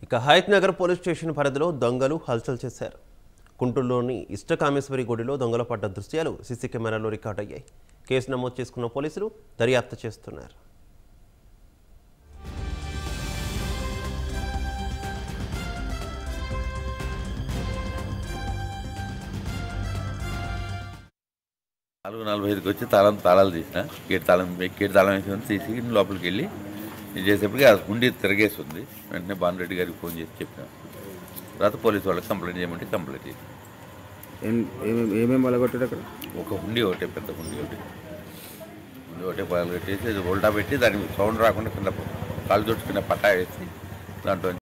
ఇక Hayath Nagar police station పరిధిలో దొంగలు హల్చల్ చేశారు గుంటూరులోని ఇష్టకామేశ్వరి గుడిలో దొంగల పడ్డ దృశ్యాలు సీసీ కెమెరాలో రికార్డ్ అయ్యాయి కేసు నమోదు చేసుకున్న పోలీసులు దర్యాప్తు చేస్తున్నారు నాలుగు నలభై ఐదుకి వచ్చి తాళం తాళాలు తీసిన గేట్ తాళం గేట్ తాళం వేసి తీసి లోపలికి వెళ్ళి ఇది చేసేప్పటికి ఆ గుండి తిరగేసి ఉంది వెంటనే భానురెడ్డి గారికి ఫోన్ చేసి చెప్పిన తర్వాత పోలీసు వాళ్ళకి కంప్లైంట్ చేయమంటే కంప్లైంట్ చేసి ఏం ఏమేమి ఏమేమి వలగొట్టాడు అక్కడ ఒక హుండీ ఒకటే పెద్ద హుండీ ఒకటి హుండీ ఒకటే పగలు కట్టేసి అది ఉల్టా పెట్టి దానికి సౌండ్ రాకుండా కింద కాలు దొట్టుకున్న పట్టా వేసి దాంట్లో